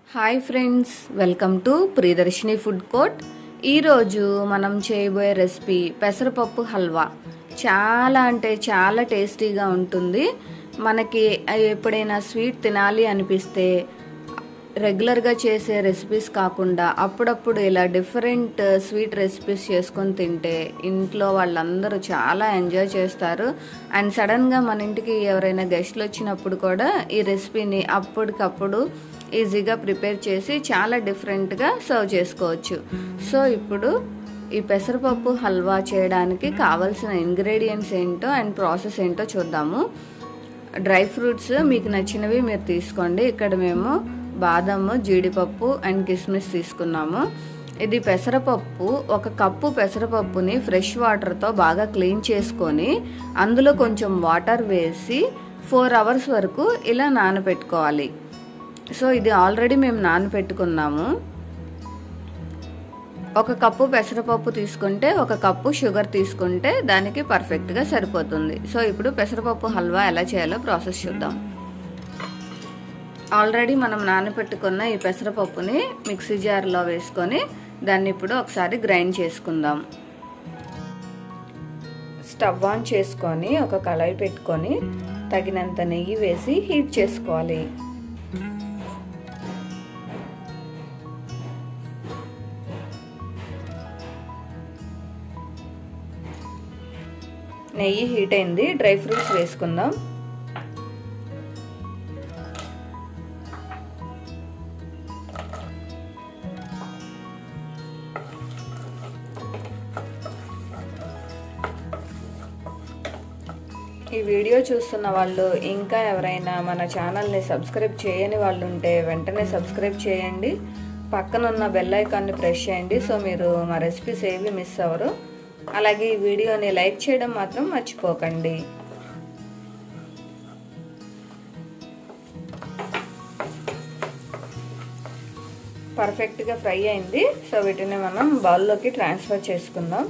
hi friends welcome to Priyadarshini food court ఈరోజు మనం చేయబోయే రెసిపీ పెసరపప్పు హల్వా చాలా అంటే చాలా టేస్టీగా ఉంటుంది మనకి ఎప్పుడైనా స్వీట్ తినాలి అనిపిస్తే రెగ్యులర్గా చేసే రెసిపీస్ కాకుండా అప్పుడప్పుడు ఇలా డిఫరెంట్ స్వీట్ రెసిపీస్ చేసుకొని తింటే ఇంట్లో వాళ్ళందరూ చాలా ఎంజాయ్ చేస్తారు అండ్ సడన్గా మన ఇంటికి ఎవరైనా గెస్ట్లు వచ్చినప్పుడు కూడా ఈ రెసిపీని అప్పటికప్పుడు ఈజీగా ప్రిపేర్ చేసి చాలా డిఫరెంట్గా సర్వ్ చేసుకోవచ్చు సో ఇప్పుడు ఈ పెసరపప్పు హల్వా చేయడానికి కావాల్సిన ఇంగ్రీడియంట్స్ ఏంటో అండ్ ప్రాసెస్ ఏంటో చూద్దాము డ్రై ఫ్రూట్స్ మీకు నచ్చినవి మీరు తీసుకోండి ఇక్కడ మేము బాదము జీడిపప్పు అండ్ కిస్మిస్ తీసుకున్నాము ఇది పెసరపప్పు ఒక కప్పు పెసరపప్పుని ఫ్రెష్ వాటర్తో బాగా క్లీన్ చేసుకొని అందులో కొంచెం వాటర్ వేసి ఫోర్ అవర్స్ వరకు ఇలా నానబెట్టుకోవాలి సో ఇది ఆల్రెడీ మేము నానబెట్టుకున్నాము ఒక కప్పు పెసరపప్పు తీసుకుంటే ఒక కప్పు షుగర్ తీసుకుంటే దానికి పర్ఫెక్ట్గా సరిపోతుంది సో ఇప్పుడు పెసరపప్పు హల్వా ఎలా చేయాలో ప్రాసెస్ చూద్దాం ఆల్రెడీ మనం నానబెట్టుకున్న ఈ పెసరపప్పుని మిక్సీ జార్లో వేసుకొని దాన్ని ఇప్పుడు ఒకసారి గ్రైండ్ చేసుకుందాం స్టవ్ ఆన్ చేసుకొని ఒక కళాయి పెట్టుకొని తగినంత నెయ్యి వేసి హీట్ చేసుకోవాలి నెయ్యి హీట్ అయింది డ్రై ఫ్రూట్స్ వేసుకుందాం ఈ వీడియో చూస్తున్న వాళ్ళు ఇంకా ఎవరైనా మన ఛానల్ని సబ్స్క్రైబ్ చేయని వాళ్ళు ఉంటే వెంటనే సబ్స్క్రైబ్ చేయండి పక్కన ఉన్న బెల్ ఐకాన్ని ప్రెస్ చేయండి సో మీరు మా రెసిపీస్ ఏవి మిస్ అవ్వరు అలాగే ఈ వీడియోని లైక్ చేయడం మాత్రం మర్చిపోకండి పర్ఫెక్ట్గా ఫ్రై అయింది సో వీటిని మనం బౌల్లోకి ట్రాన్స్ఫర్ చేసుకుందాం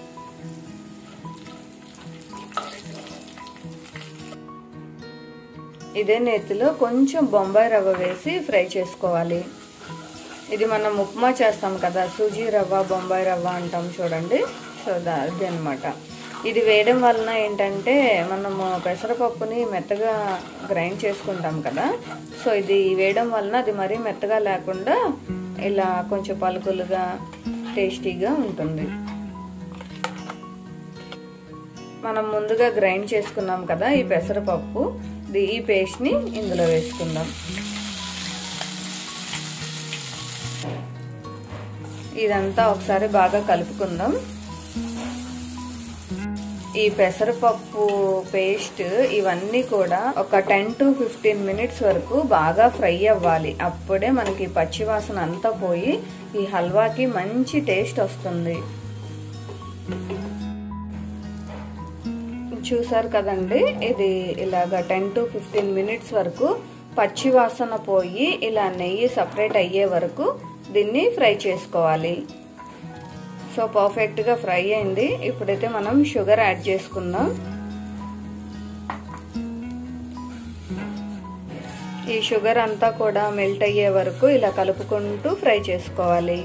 ఇదే నేతిలో కొంచెం బొంబాయి రవ్వ వేసి ఫ్రై చేసుకోవాలి ఇది మనం ఉప్మా చేస్తాం కదా సూజీ రవ్వ బొంబాయి రవ్వ అంటాం చూడండి సో అది అనమాట ఇది వేయడం వలన ఏంటంటే మనము పెసరపప్పుని మెత్తగా గ్రైండ్ చేసుకుంటాం కదా సో ఇది వేయడం వలన అది మరీ మెత్తగా లేకుండా ఇలా కొంచెం పలుకులుగా టేస్టీగా ఉంటుంది మనం ముందుగా గ్రైండ్ చేసుకున్నాం కదా ఈ పెసరపప్పు ఈ పేస్ట్ని ఇందులో వేసుకుందాం ఇదంతా ఒకసారి బాగా కలుపుకుందాం ఈ పెసరపప్పు పేస్ట్ ఇవన్నీ కూడా ఒక టెన్ టు ఫిఫ్టీన్ మినిట్స్ వరకు బాగా ఫ్రై అవ్వాలి అప్పుడే మనకి పచ్చివాసన అంతా పోయి ఈ హల్వాకి మంచి టేస్ట్ వస్తుంది చూసారు కదండి ఇది ఇలాగ టెన్ టు ఫిఫ్టీన్ మినిట్స్ వరకు పచ్చి వాసన పోయి ఇలా నెయ్యి సపరేట్ అయ్యే వరకు దీన్ని ఫ్రై చేసుకోవాలి సో పర్ఫెక్ట్గా ఫ్రై అయింది ఇప్పుడైతే మనం షుగర్ యాడ్ చేసుకుందాం ఈ షుగర్ అంతా కూడా మెల్ట్ అయ్యే వరకు ఇలా కలుపుకుంటూ ఫ్రై చేసుకోవాలి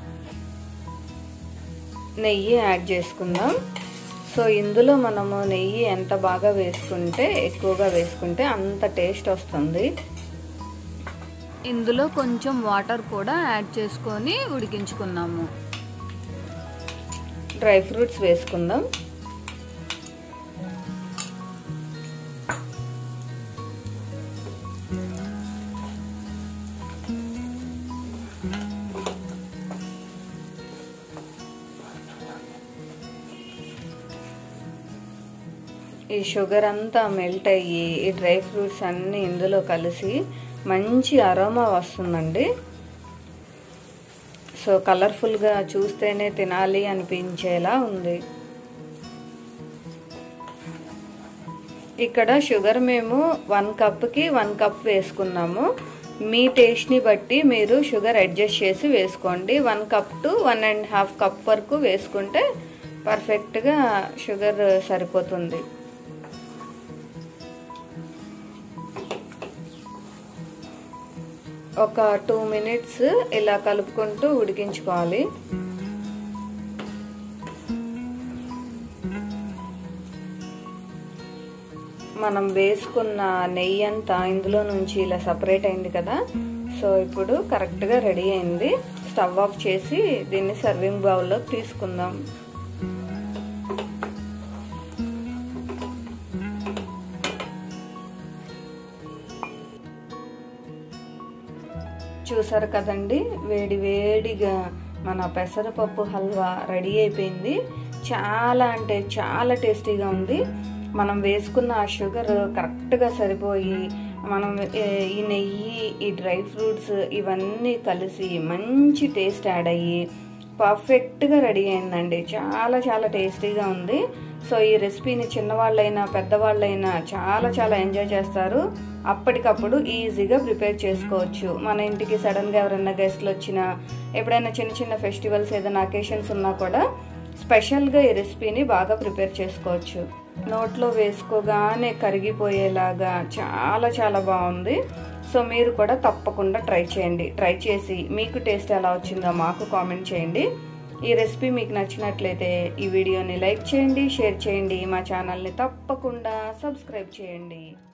నెయ్యి యాడ్ చేసుకుందాం సో ఇందులో మనము నెయ్యి ఎంత బాగా వేసుకుంటే ఎక్కువగా వేసుకుంటే అంత టేస్ట్ వస్తుంది ఇందులో కొంచెం వాటర్ కూడా యాడ్ చేసుకొని ఉడికించుకున్నాము డ్రై ఫ్రూట్స్ వేసుకుందాం ఈ షుగర్ అంతా మెల్ట్ అయ్యి ఈ డ్రై ఫ్రూట్స్ అన్నీ ఇందులో కలిసి మంచి అరోమా వస్తుందండి సో కలర్ఫుల్గా చూస్తేనే తినాలి అనిపించేలా ఉంది ఇక్కడ షుగర్ మేము వన్ కప్కి వన్ కప్ వేసుకున్నాము మీ టేస్ట్ని బట్టి మీరు షుగర్ అడ్జస్ట్ చేసి వేసుకోండి one cup to one and half cup వరకు వేసుకుంటే పర్ఫెక్ట్గా షుగర్ సరిపోతుంది ఒక టూ మినిట్స్ ఇలా కలుపుకుంటూ ఉడికించుకోవాలి మనం వేసుకున్న నెయ్యి అంతా ఇందులో నుంచి ఇలా సపరేట్ అయింది కదా సో ఇప్పుడు కరెక్ట్గా రెడీ అయింది స్టవ్ ఆఫ్ చేసి దీన్ని సర్వింగ్ బౌల్లోకి తీసుకుందాం చూసారు కదండి వేడి వేడిగా మన పెసరపప్పు హల్వా రెడీ అయిపోయింది చాలా అంటే చాలా టేస్టీగా ఉంది మనం వేసుకున్న ఆ షుగర్ కరెక్ట్గా సరిపోయి మనం ఈ నెయ్యి ఈ డ్రై ఫ్రూట్స్ ఇవన్నీ కలిసి మంచి టేస్ట్ యాడ్ అయ్యి పర్ఫెక్ట్గా రెడీ అయిందండి చాలా చాలా టేస్టీగా ఉంది సో ఈ రెసిపీని చిన్నవాళ్ళైనా పెద్దవాళ్ళైనా చాలా చాలా ఎంజాయ్ చేస్తారు అప్పటికప్పుడు ఈజీగా ప్రిపేర్ చేసుకోవచ్చు మన ఇంటికి సడన్గా ఎవరైనా గెస్ట్లు వచ్చినా ఎప్పుడైనా చిన్న చిన్న ఫెస్టివల్స్ ఏదైనా అకేషన్స్ ఉన్నా కూడా స్పెషల్గా ఈ రెసిపీని బాగా ప్రిపేర్ చేసుకోవచ్చు నోట్లో వేసుకోగానే కరిగిపోయేలాగా చాలా చాలా బాగుంది సో మీరు కూడా తప్పకుండా ట్రై చేయండి ట్రై చేసి మీకు టేస్ట్ ఎలా వచ్చిందో మాకు కామెంట్ చేయండి ఈ రెసిపీ మీకు నచ్చినట్లయితే ఈ వీడియోని లైక్ చేయండి షేర్ చేయండి మా ఛానల్ని తప్పకుండా సబ్స్క్రైబ్ చేయండి